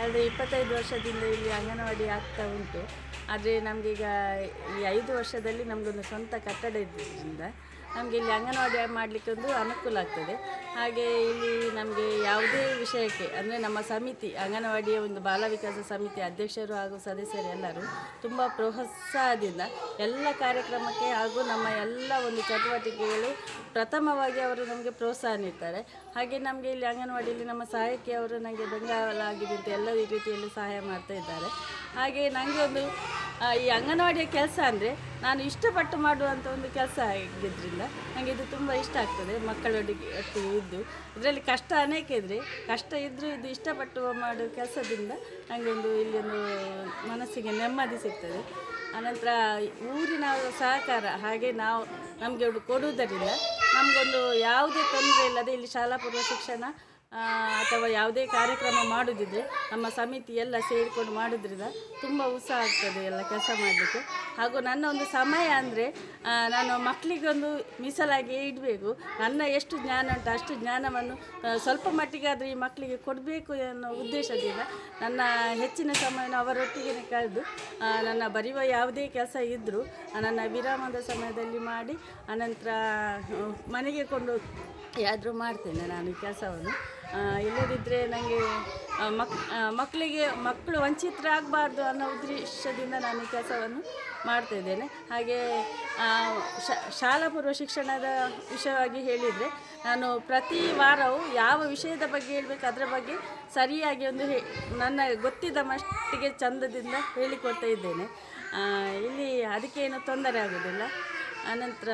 ಕಳೆದ ಇಪ್ಪತ್ತೈದು ವರ್ಷದಿಂದ ಇಲ್ಲಿ ಅಂಗನವಾಡಿ ಆಗ್ತಾ ಉಂಟು ಆದರೆ ನಮಗೀಗ ಈ ಐದು ವರ್ಷದಲ್ಲಿ ನಮಗೊಂದು ಸ್ವಂತ ಕಟ್ಟಡ ಇದ್ದರಿಂದ ನಮಗೆ ಇಲ್ಲಿ ಅಂಗನವಾಡಿ ಮಾಡಲಿಕ್ಕೆ ಒಂದು ಅನುಕೂಲ ಆಗ್ತದೆ ಹಾಗೆ ಇಲ್ಲಿ ನಮಗೆ ಯಾವುದೇ ವಿಷಯಕ್ಕೆ ಅಂದರೆ ನಮ್ಮ ಸಮಿತಿ ಅಂಗನವಾಡಿಯ ಒಂದು ಬಾಲ ವಿಕಾಸ ಸಮಿತಿ ಅಧ್ಯಕ್ಷರು ಹಾಗೂ ಸದಸ್ಯರು ಎಲ್ಲರೂ ತುಂಬ ಪ್ರೋತ್ಸಾಹದಿಂದ ಎಲ್ಲ ಕಾರ್ಯಕ್ರಮಕ್ಕೆ ಹಾಗೂ ನಮ್ಮ ಎಲ್ಲ ಒಂದು ಚಟುವಟಿಕೆಗಳು ಪ್ರಥಮವಾಗಿ ಅವರು ನಮಗೆ ಪ್ರೋತ್ಸಾಹ ನೀಡ್ತಾರೆ ಹಾಗೆ ನಮಗೆ ಇಲ್ಲಿ ಅಂಗನವಾಡಿಯಲ್ಲಿ ನಮ್ಮ ಸಹಾಯಕಿ ಅವರು ನನಗೆ ಬೆಂಗಾವಲ ಆಗಿದೆ ಅಂತ ಎಲ್ಲ ರೀತಿಯಲ್ಲಿ ಸಹಾಯ ಮಾಡ್ತಾ ಇದ್ದಾರೆ ಹಾಗೆ ನನಗೆ ಒಂದು ಆ, ಈ ಅಂಗನವಾಡಿಯ ಕೆಲಸ ಅಂದರೆ ನಾನು ಇಷ್ಟಪಟ್ಟು ಮಾಡುವಂಥ ಒಂದು ಕೆಲಸ ಆಗಿದ್ದರಿಂದ ನನಗೆ ಇದು ತುಂಬ ಇಷ್ಟ ಆಗ್ತದೆ ಮಕ್ಕಳೊಟ್ಟಿಗೆ ಒಟ್ಟಿಗೆ ಇದ್ದು ಇದರಲ್ಲಿ ಕಷ್ಟ ಅನೇಕ ಇದ್ದರೆ ಕಷ್ಟ ಇದ್ದರೂ ಇದು ಇಷ್ಟಪಟ್ಟು ಮಾಡೋ ಕೆಲಸದಿಂದ ನನಗೆ ಒಂದು ಇಲ್ಲಿ ಒಂದು ಮನಸ್ಸಿಗೆ ನೆಮ್ಮದಿ ಸಿಗ್ತದೆ ಆನಂತರ ಊರಿನ ಸಹಕಾರ ಹಾಗೆ ನಾವು ನಮಗೆ ಒಂದು ಕೊಡುವುದರಿಂದ ನಮಗೊಂದು ಯಾವುದೇ ತೊಂದರೆ ಇಲ್ಲದೆ ಇಲ್ಲಿ ಶಾಲಾ ಪೂರ್ವ ಶಿಕ್ಷಣ ಆ, ಅಥವಾ ಯಾವುದೇ ಕಾರ್ಯಕ್ರಮ ಮಾಡೋದಿದ್ರೆ ನಮ್ಮ ಸಮಿತಿ ಎಲ್ಲ ಸೇರಿಕೊಂಡು ಮಾಡೋದ್ರಿಂದ ತುಂಬ ಉತ್ಸಾಹ ಆಗ್ತದೆ ಎಲ್ಲ ಕೆಲಸ ಮಾಡಲಿಕ್ಕೆ ಹಾಗೂ ನನ್ನ ಒಂದು ಸಮಯ ಅಂದರೆ ನಾನು ಮಕ್ಕಳಿಗೊಂದು ಮೀಸಲಾಗಿ ಇಡಬೇಕು ನನ್ನ ಎಷ್ಟು ಜ್ಞಾನ ಉಂಟು ಅಷ್ಟು ಜ್ಞಾನವನ್ನು ಆ, ಸ್ವಲ್ಪ ಮಟ್ಟಿಗಾದರೂ ಈ ಮಕ್ಕಳಿಗೆ ಕೊಡಬೇಕು ಅನ್ನೋ ಉದ್ದೇಶದಿಂದ ನನ್ನ ಹೆಚ್ಚಿನ ಸಮಯವನ್ನು ಅವರೊಟ್ಟಿಗೆ ಕಳೆದು ಆ, ನನ್ನ ಬರೆಯುವ ಯಾವುದೇ ಕೆಲಸ ಇದ್ದರೂ ನನ್ನ ವಿರಾಮದ ಸಮಯದಲ್ಲಿ ಮಾಡಿ ಅನಂತರ ಆ, ಮನೆಗೆ ಕೊಂಡು ಯಾದರೂ ಮಾಡ್ತೇನೆ ನಾನು ಈ ಕೆಲಸವನ್ನು ಆ, ಇಲ್ಲದಿದ್ದರೆ ನನಗೆ ಆ, ಮಕ್ ಆ, ಮಕ್ಕಳಿಗೆ ಮಕ್ಕಳು ವಂಚಿತರಾಗಬಾರ್ದು ಅನ್ನೋ ಉದ್ದೇಶದಿಂದ ನಾನು ಈ ಕೆಲಸವನ್ನು ಮಾಡ್ತಾ ಇದ್ದೇನೆ ಹಾಗೆ ಆ, ಶ- ಶಾಲಾ ಪೂರ್ವ ಶಿಕ್ಷಣದ ವಿಷಯವಾಗಿ ಹೇಳಿದರೆ ನಾನು ಪ್ರತಿ ವಾರವೂ ಯಾವ ವಿಷಯದ ಬಗ್ಗೆ ಹೇಳಬೇಕು ಅದರ ಬಗ್ಗೆ ಸರಿಯಾಗಿ ಒಂದು ಹೇ ನನ್ನ ಗೊತ್ತಿದ್ದ ಮಟ್ಟಿಗೆ ಚಂದದಿಂದ ಹೇಳಿಕೊಡ್ತಾ ಇದ್ದೇನೆ ಆ, ಇಲ್ಲಿ ಅದಕ್ಕೇನು ತೊಂದರೆ ಆಗೋದಿಲ್ಲ ಆನಂತರ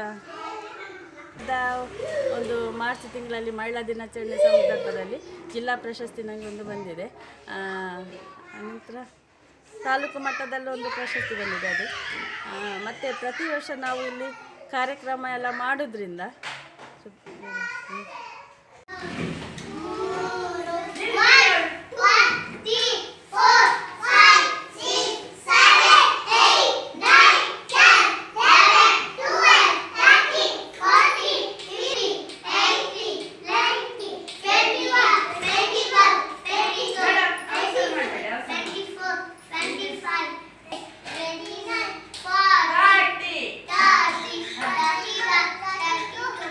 ದ ಒಂದು ಮಾರ್ಚ್ ತಿಂಗಳಲ್ಲಿ ಮಹಿಳಾ ದಿನಾಚರಣೆ ಸಂದರ್ಭದಲ್ಲಿ ಜಿಲ್ಲಾ ಪ್ರಶಸ್ತಿ ನನಗೆ ಒಂದು ಬಂದಿದೆ ಆ, ಅನಂತರ ತಾಲೂಕು ಮಟ್ಟದಲ್ಲೂ ಒಂದು ಪ್ರಶಸ್ತಿ ಬಂದಿದೆ ಅದು ಆ, ಮತ್ತು ಪ್ರತಿ ವರ್ಷ ನಾವು ಇಲ್ಲಿ ಕಾರ್ಯಕ್ರಮ ಎಲ್ಲ ಮಾಡೋದ್ರಿಂದ Thirty.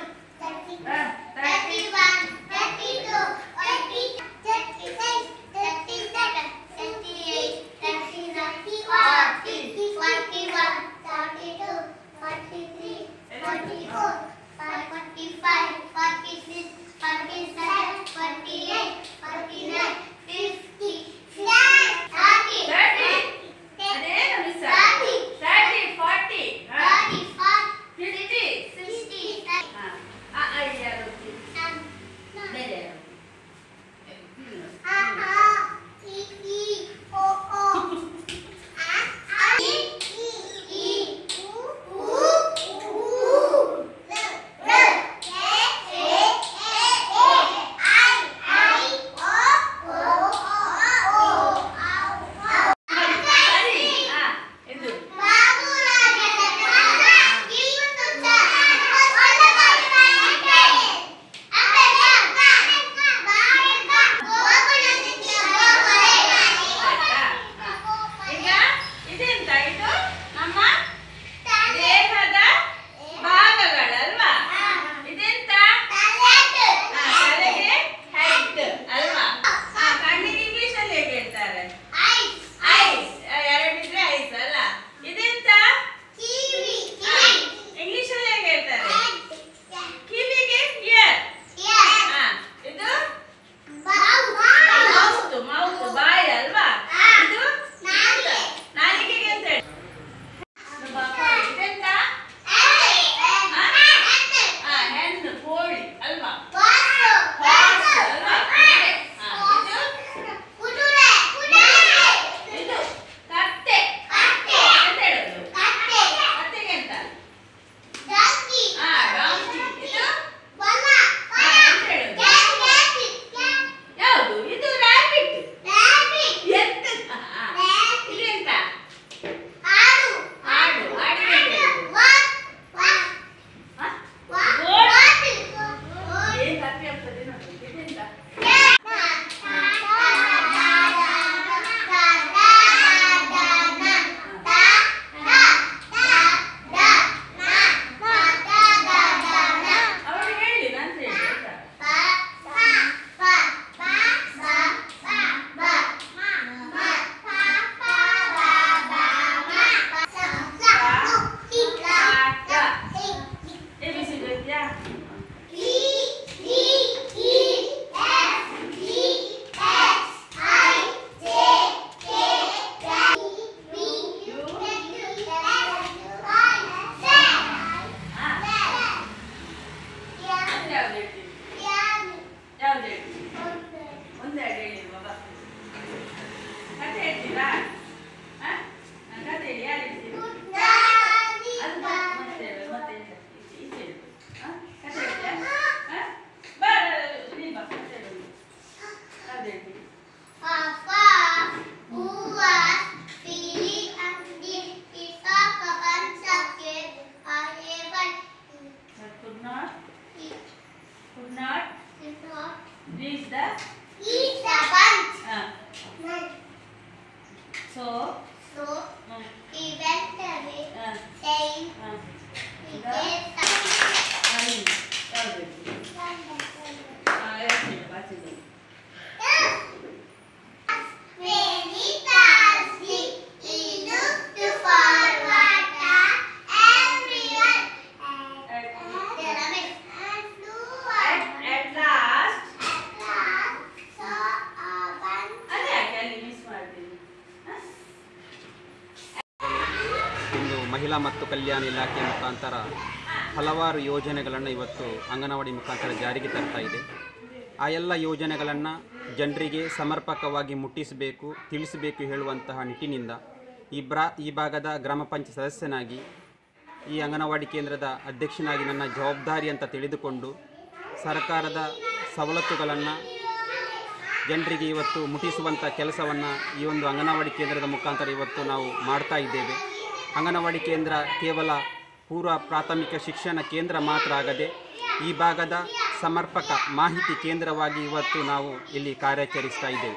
ಮಹಿಳಾ ಮತ್ತು ಕಲ್ಯಾಣ ಇಲಾಖೆ ಮುಖಾಂತರ ಹಲವಾರು ಯೋಜನೆಗಳನ್ನು ಇವತ್ತು ಅಂಗನವಾಡಿ ಮುಖಾಂತರ ಜಾರಿಗೆ ತರ್ತಾ ಇದೆ ಆ ಎಲ್ಲ ಯೋಜನೆಗಳನ್ನು ಜನರಿಗೆ ಸಮರ್ಪಕವಾಗಿ ಮುಟ್ಟಿಸಬೇಕು ತಿಳಿಸಬೇಕು ಹೇಳುವಂತಹ ನಿಟ್ಟಿನಿಂದ ಈ ಬ್ರಾ ಈ ಭಾಗದ ಗ್ರಾಮ ಪಂಚಾಯತ್ ಸದಸ್ಯನಾಗಿ ಈ ಅಂಗನವಾಡಿ ಕೇಂದ್ರದ ಅಧ್ಯಕ್ಷನಾಗಿ ನನ್ನ ಜವಾಬ್ದಾರಿ ಅಂತ ತಿಳಿದುಕೊಂಡು ಸರ್ಕಾರದ ಸವಲತ್ತುಗಳನ್ನು ಜನರಿಗೆ ಇವತ್ತು ಮುಟ್ಟಿಸುವಂಥ ಕೆಲಸವನ್ನು ಈ ಒಂದು ಅಂಗನವಾಡಿ ಕೇಂದ್ರದ ಮುಖಾಂತರ ಇವತ್ತು ನಾವು ಮಾಡ್ತಾ ಇದ್ದೇವೆ ಅಂಗನವಾಡಿ ಕೇಂದ್ರ ಕೇವಲ ಪೂರ್ವ ಪ್ರಾಥಮಿಕ ಶಿಕ್ಷಣ ಕೇಂದ್ರ ಮಾತ್ರ ಆಗದೆ ಈ ಭಾಗದ ಸಮರ್ಪಕ ಮಾಹಿತಿ ಕೇಂದ್ರವಾಗಿ ಇವತ್ತು ನಾವು ಇಲ್ಲಿ ಕಾರ್ಯಾಚರಿಸ್ತಾ ಇದ್ದೇವೆ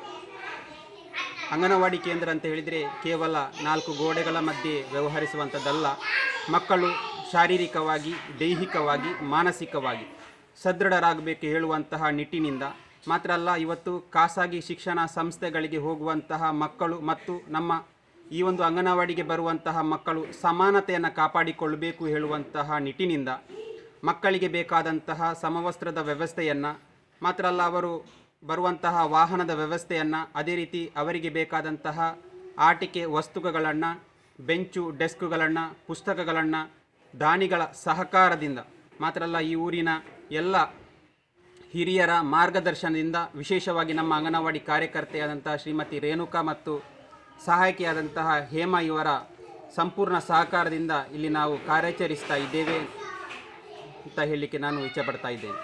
ಅಂಗನವಾಡಿ ಕೇಂದ್ರ ಅಂತ ಹೇಳಿದರೆ ಕೇವಲ ನಾಲ್ಕು ಗೋಡೆಗಳ ಮಧ್ಯೆ ವ್ಯವಹರಿಸುವಂಥದ್ದಲ್ಲ ಮಕ್ಕಳು ಶಾರೀರಿಕವಾಗಿ ದೈಹಿಕವಾಗಿ ಮಾನಸಿಕವಾಗಿ ಸದೃಢರಾಗಬೇಕು ಹೇಳುವಂತಹ ನಿಟ್ಟಿನಿಂದ ಮಾತ್ರ ಅಲ್ಲ ಇವತ್ತು ಖಾಸಗಿ ಶಿಕ್ಷಣ ಸಂಸ್ಥೆಗಳಿಗೆ ಹೋಗುವಂತಹ ಮಕ್ಕಳು ಮತ್ತು ನಮ್ಮ ಈ ಒಂದು ಅಂಗನವಾಡಿಗೆ ಬರುವಂತಹ ಮಕ್ಕಳು ಸಮಾನತೆಯನ್ನು ಕಾಪಾಡಿಕೊಳ್ಳಬೇಕು ಹೇಳುವಂತಹ ನಿಟ್ಟಿನಿಂದ ಮಕ್ಕಳಿಗೆ ಬೇಕಾದಂತಹ ಸಮವಸ್ತ್ರದ ವ್ಯವಸ್ಥೆಯನ್ನು ಮಾತ್ರ ಅಲ್ಲ ಅವರು ಬರುವಂತಹ ವಾಹನದ ವ್ಯವಸ್ಥೆಯನ್ನು ಅದೇ ರೀತಿ ಅವರಿಗೆ ಬೇಕಾದಂತಹ ಆಟಿಕೆ ವಸ್ತುಗಳನ್ನು ಬೆಂಚು ಡೆಸ್ಕ್ಗಳನ್ನು ಪುಸ್ತಕಗಳನ್ನು ದಾನಿಗಳ ಸಹಕಾರದಿಂದ ಮಾತ್ರ ಅಲ್ಲ ಈ ಊರಿನ ಎಲ್ಲ ಹಿರಿಯರ ಮಾರ್ಗದರ್ಶನದಿಂದ ವಿಶೇಷವಾಗಿ ನಮ್ಮ ಅಂಗನವಾಡಿ ಕಾರ್ಯಕರ್ತೆಯಾದಂತಹ ಶ್ರೀಮತಿ ರೇಣುಕಾ ಮತ್ತು ಸಹಾಯಕಿಯಾದಂತಹ ಹೇಮಾ ಇವರ ಸಂಪೂರ್ಣ ಸಹಕಾರದಿಂದ ಇಲ್ಲಿ ನಾವು ಕಾರ್ಯಾಚರಿಸ್ತಾ ಇದ್ದೇವೆ ಅಂತ ಹೇಳಲಿಕ್ಕೆ ನಾನು ಇಚ್ಛೆಪಡ್ತಾ ಇದ್ದೇನೆ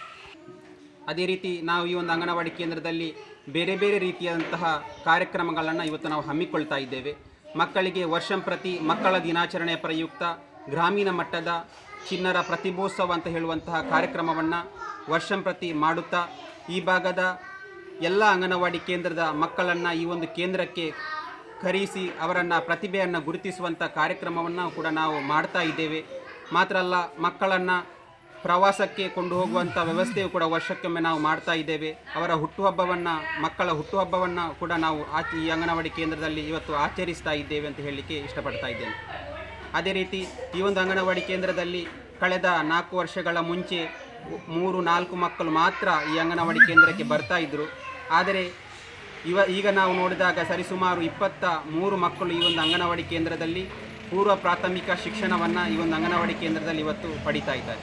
ಅದೇ ರೀತಿ ನಾವು ಈ ಒಂದು ಅಂಗನವಾಡಿ ಕೇಂದ್ರದಲ್ಲಿ ಬೇರೆ ಬೇರೆ ರೀತಿಯಾದಂತಹ ಕಾರ್ಯಕ್ರಮಗಳನ್ನು ಇವತ್ತು ನಾವು ಹಮ್ಮಿಕೊಳ್ತಾ ಇದ್ದೇವೆ ಮಕ್ಕಳಿಗೆ ವರ್ಷಂಪ್ರತಿ ಮಕ್ಕಳ ದಿನಾಚರಣೆಯ ಪ್ರಯುಕ್ತ ಗ್ರಾಮೀಣ ಮಟ್ಟದ ಚಿನ್ನರ ಪ್ರತಿಭೋತ್ಸವ ಅಂತ ಹೇಳುವಂತಹ ಕಾರ್ಯಕ್ರಮವನ್ನು ವರ್ಷಂಪ್ರತಿ ಮಾಡುತ್ತಾ ಈ ಭಾಗದ ಎಲ್ಲ ಅಂಗನವಾಡಿ ಕೇಂದ್ರದ ಮಕ್ಕಳನ್ನು ಈ ಒಂದು ಕೇಂದ್ರಕ್ಕೆ ಕರೆಯಿಸಿ ಅವರನ್ನು ಪ್ರತಿಭೆಯನ್ನು ಗುರುತಿಸುವಂಥ ಕಾರ್ಯಕ್ರಮವನ್ನು ಕೂಡ ನಾವು ಮಾಡ್ತಾ ಇದ್ದೇವೆ ಮಾತ್ರ ಅಲ್ಲ ಮಕ್ಕಳನ್ನು ಪ್ರವಾಸಕ್ಕೆ ಕೊಂಡು ಹೋಗುವಂಥ ವ್ಯವಸ್ಥೆಯು ಕೂಡ ವರ್ಷಕ್ಕೊಮ್ಮೆ ನಾವು ಮಾಡ್ತಾ ಇದ್ದೇವೆ ಅವರ ಹುಟ್ಟುಹಬ್ಬವನ್ನು ಮಕ್ಕಳ ಹುಟ್ಟುಹಬ್ಬವನ್ನು ಕೂಡ ನಾವು ಆಚ ಈ ಅಂಗನವಾಡಿ ಕೇಂದ್ರದಲ್ಲಿ ಇವತ್ತು ಆಚರಿಸ್ತಾ ಇದ್ದೇವೆ ಅಂತ ಹೇಳಲಿಕ್ಕೆ ಇಷ್ಟಪಡ್ತಾ ಇದ್ದೇನೆ ಅದೇ ರೀತಿ ಈ ಒಂದು ಅಂಗನವಾಡಿ ಕೇಂದ್ರದಲ್ಲಿ ಕಳೆದ ನಾಲ್ಕು ವರ್ಷಗಳ ಮುಂಚೆ ಮೂರು ನಾಲ್ಕು ಮಕ್ಕಳು ಮಾತ್ರ ಈ ಅಂಗನವಾಡಿ ಕೇಂದ್ರಕ್ಕೆ ಬರ್ತಾ ಇದ್ದರು ಆದರೆ ಇವ ಈಗ ನಾವು ನೋಡಿದಾಗ ಸರಿಸುಮಾರು ಇಪ್ಪತ್ತ ಮೂರು ಮಕ್ಕಳು ಈ ಒಂದು ಅಂಗನವಾಡಿ ಕೇಂದ್ರದಲ್ಲಿ ಪೂರ್ವ ಪ್ರಾಥಮಿಕ ಶಿಕ್ಷಣವನ್ನು ಈ ಒಂದು ಅಂಗನವಾಡಿ ಕೇಂದ್ರದಲ್ಲಿ ಇವತ್ತು ಪಡಿತಾ ಇದ್ದಾರೆ